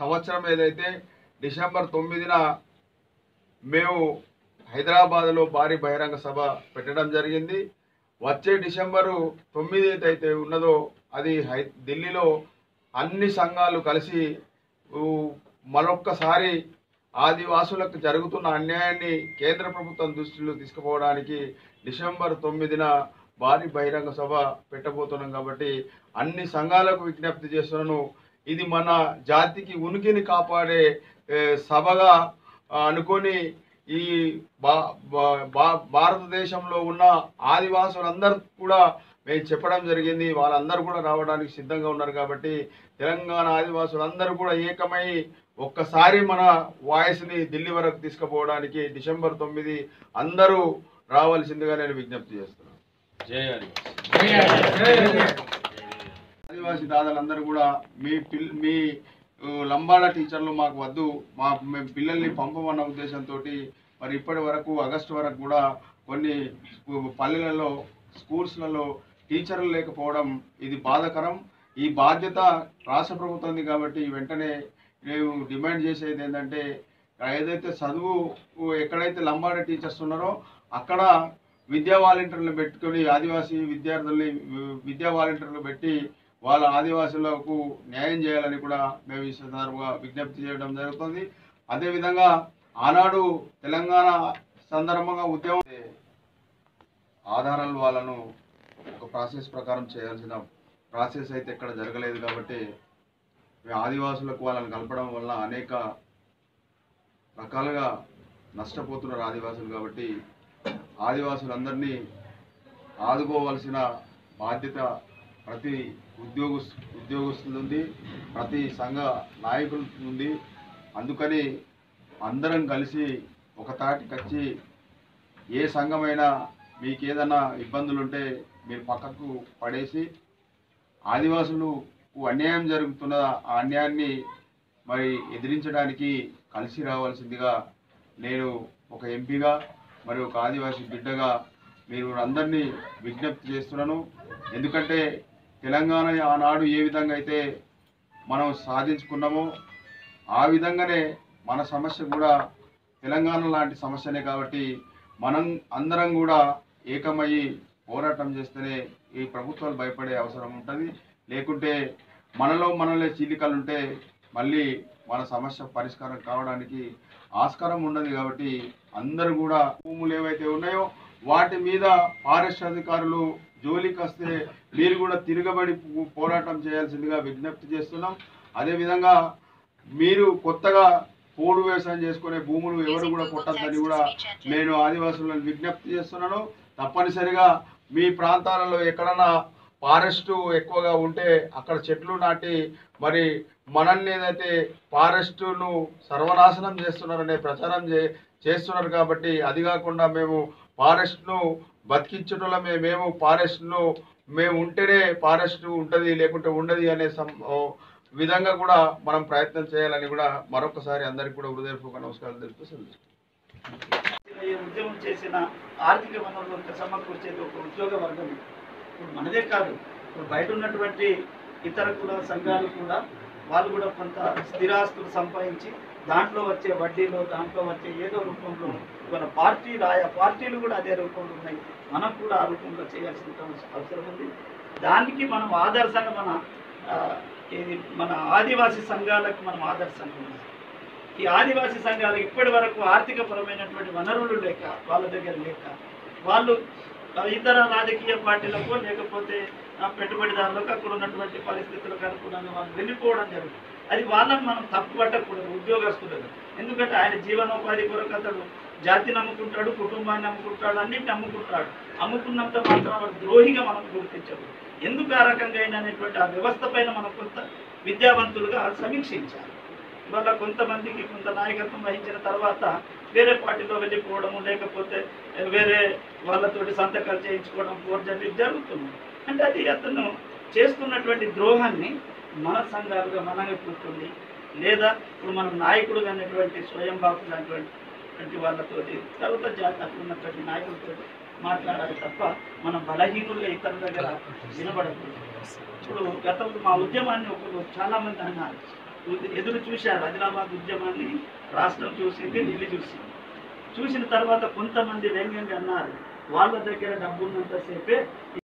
సంవత్సరం ఏదైతే డిసెంబర్ తొమ్మిదిన మేము హైదరాబాద్లో భారీ బహిరంగ సభ పెట్టడం జరిగింది వచ్చే డిసెంబరు తొమ్మిది అయితే ఉన్నదో అది హై ఢిల్లీలో అన్ని సంఘాలు కలిసి ఊ, మరొక్కసారి ఆదివాసులకు జరుగుతున్న అన్యాయాన్ని కేంద్ర ప్రభుత్వం దృష్టిలో తీసుకుపోవడానికి డిసెంబర్ తొమ్మిదిన భారీ బహిరంగ సభ పెట్టబోతున్నాం కాబట్టి అన్ని సంఘాలకు విజ్ఞప్తి చేస్తున్నాను ఇది మన జాతికి ఉనికిని కాపాడే ఏ, సభగా ఆ, అనుకొని ఈ భా భా- భా- భారతదేశంలో ఉన్న ఆదివాసులందరూ కూడా మేము చెప్పడం జరిగింది వాళ్ళందరూ కూడా రావడానికి సిద్ధంగా ఉన్నారు కాబట్టి తెలంగాణ ఆదివాసులందరూ కూడా ఏకమై ఒక్కసారి మన వాయిస్ని ఢిల్లీ వరకు తీసుకుపోవడానికి డిసెంబర్ తొమ్మిది అందరూ రావాల్సిందిగా నేను విజ్ఞప్తి చేస్తున్నాను జై ఆదివాసి ఆదివాసీ దాదాలందరూ కూడా మీ పిల్ మీ ఊ, లంబాడ టీచర్లు మాకు వద్దు మా మేము పిల్లల్ని పంపమన్న ఉద్దేశంతో మరి ఇప్పటి వరకు ఆగస్టు వరకు కూడా కొన్ని స్కూ- పల్లెలలో స్కూల్స్లలో టీచర్లు లేకపోవడం ఇది బాధాకరం ఈ బాధ్యత రాష్ట్ర ప్రభుత్వంది కాబట్టి వెంటనే మేము డిమాండ్ చేసేది ఏంటంటే ఏదైతే చదువు ఎక్కడైతే లంబాడ టీచర్స్ ఉన్నారో అక్కడ విద్యా వాలంటీర్లు పెట్టుకొని ఆదివాసీ విద్యార్థుల్ని వి- విద్యా వాలంటీర్లు పెట్టి వాళ్ళ ఆదివాసులకు న్యాయం చేయాలని కూడా మేము ఈ సందర్భంగా విజ్ఞప్తి చేయడం జరుగుతుంది అదేవిధంగా ఆనాడు తెలంగాణ సందర్భంగా ఉద్యమం ఆధారాలు వాళ్ళను ఒక ప్రాసెస్ ప్రకారం చేయాల్సిన ప్రాసెస్ అయితే ఎక్కడ జరగలేదు కాబట్టి ఈ ఆదివాసులకు వాళ్ళని కలపడం వల్ల అనేక రకాలుగా నష్టపోతున్నారు ఆదివాసులు కాబట్టి ఆదివాసులందరినీ ఆదుకోవాల్సిన బాధ్యత ప్రతి ఉద్యోగస్ ఉద్యోగస్తుల ఉంది ప్రతి సంఘ నాయకుల ఉంది అందుకని అందరం కలిసి ఒక తాటికి వచ్చి ఏ సంఘమైనా మీకు ఏదైనా ఇబ్బందులు ఉంటే మీరు పక్కకు పడేసి ఆదివాసులకు అన్యాయం జరుగుతున్న ఆ అన్యాయాన్ని మరి ఎదిరించడానికి కలిసి రావాల్సిందిగా నేను ఒక ఎంపీగా మరి ఒక ఆదివాసీ బిడ్డగా మీరు అందరినీ విజ్ఞప్తి చేస్తున్నాను ఎందుకంటే తెలంగాణ ఆనాడు ఏ విధంగా అయితే మనం సాధించుకున్నామో ఆ విధంగానే మన సమస్య కూడా తెలంగాణ లాంటి సమస్యనే కాబట్టి మనం అందరం కూడా ఏకమయ్యి పోరాటం చేస్తేనే ఈ ప్రభుత్వాలు భయపడే అవసరం ఉంటుంది లేకుంటే మనలో మనలో చీలికలు ఉంటే మళ్ళీ మన సమస్య పరిష్కారం కావడానికి ఆస్కారం ఉండదు కాబట్టి అందరూ కూడా భూములు ఏవైతే ఉన్నాయో వాటి మీద ఫారెస్ట్ అధికారులు జోలికి వస్తే మీరు కూడా తిరగబడి పో- పోరాటం చేయాల్సిందిగా విజ్ఞప్తి చేస్తున్నాం అదేవిధంగా మీరు కొత్తగా పోడు వ్యవసాయం చేసుకునే భూములు ఎవరు కూడా కొట్టద్దని కూడా నేను ఆదివాసులను విజ్ఞప్తి చేస్తున్నాను తప్పనిసరిగా మీ ప్రాంతాలలో ఎక్కడన్నా ఫారెస్ట్ ఎక్కువగా ఉంటే అక్కడ చెట్లు నాటి మరి మనల్ని ఏదైతే ఫారెస్ట్ను సర్వనాశనం చేస్తున్నారనే ప్రచారం చే చేస్తున్నారు కాబట్టి అది కాకుండా మేము ఫారెస్ట్ను బతికించడంలో మేము ఫారెస్ట్ను మేము ఉంటేనే ఫారెస్ట్ ఉంటుంది లేకుంటే ఉండదు అనే సం ఓ విధంగా కూడా మనం ప్రయత్నం చేయాలని కూడా మరొకసారి అందరికీ కూడా హృదయపూర్వక నమస్కారాలు తెలుపుతూ సెలవు ఈ ఉద్యమం చేసిన ఆర్థిక వనరులను సమకూర్చేది ఒక ఉద్యోగ వర్గం ఇప్పుడు మనదే కాదు ఇప్పుడు బయట ఉన్నటువంటి ఇతర కుల సంఘాలు కూడా వాళ్ళు కూడా కొంత స్థిరాస్తులు సంపాదించి దాంట్లో వచ్చే వడ్డీలో దాంట్లో వచ్చే ఏదో రూపంలో ఇవాళ పార్టీ ఆయా పార్టీలు కూడా అదే రూపంలో ఉన్నాయి మనం కూడా ఆ రూపంలో చేయాల్సిన అవసరం ఉంది దానికి మనం ఆదర్శంగా మన ఆ, ఇది మన ఆదివాసీ సంఘాలకు మనం ఆదర్శంగా ఉన్నాం ఈ ఆదివాసీ సంఘాలు ఇప్పటి వరకు ఆర్థిక పరమైనటువంటి వనరులు లేక వాళ్ళ దగ్గర లేక వాళ్ళు ఆ, ఇతర రాజకీయ పార్టీలకు లేకపోతే ఆ, పెట్టుబడిదారులకు అక్కడ ఉన్నటువంటి పరిస్థితులకు అనుకూలంగా వాళ్ళు వెళ్ళిపోవడం జరుగుతుంది అది వాళ్ళని మనం తప్పు పట్టకూడదు ఉద్యోగస్తులకు ఎందుకంటే ఆయన జీవనోపాధి కొరకు అతడు జాతిని నమ్ముకుంటాడు కుటుంబాన్ని నమ్ముకుంటాడు అన్నింటిని నమ్ముకుంటాడు అమ్ముకున్నంత మాత్రం వాడు ద్రోహిగా మనం గుర్తించదు ఎందుకు ఆ రకంగా అయినా అనేటువంటి ఆ వ్యవస్థ పైన మనం కొంత విద్యావంతులుగా సమీక్షించాలి ఇవాళ కొంతమందికి కొంత నాయకత్వం వహించిన తర్వాత వేరే పార్టీలో వెళ్ళిపోవడము లేకపోతే వేరే వాళ్ళతోటి సంతకాలు చేయించుకోవడం ఫోర్జరీ జరుగుతుంది అంటే అది అతను చేస్తున్నటువంటి ద్రోహాన్ని మన సంఘాలుగా మనమే కూర్చుండి లేదా ఇప్పుడు మనం నాయకుడు అనేటువంటి స్వయం బాపు లాంటి వాళ్ళతోటి తర్వాత జాతి అక్కడ ఉన్నటువంటి నాయకులతో మాట్లాడాలి తప్ప మనం బలహీనులుగా ఇతరుల దగ్గర వినబడకూడదు ఇప్పుడు గతంలో మా ఉద్యమాన్ని ఒకరు చాలా మంది అన్నారు ఎదురు చూశారు ఆదిలాబాద్ ఉద్యమాన్ని రాష్ట్రం చూసింది ఢిల్లీ చూసింది చూసిన తర్వాత కొంతమంది వ్యంగ్యంగా అన్నారు వాళ్ళ దగ్గర డబ్బు ఉన్నంతసేపే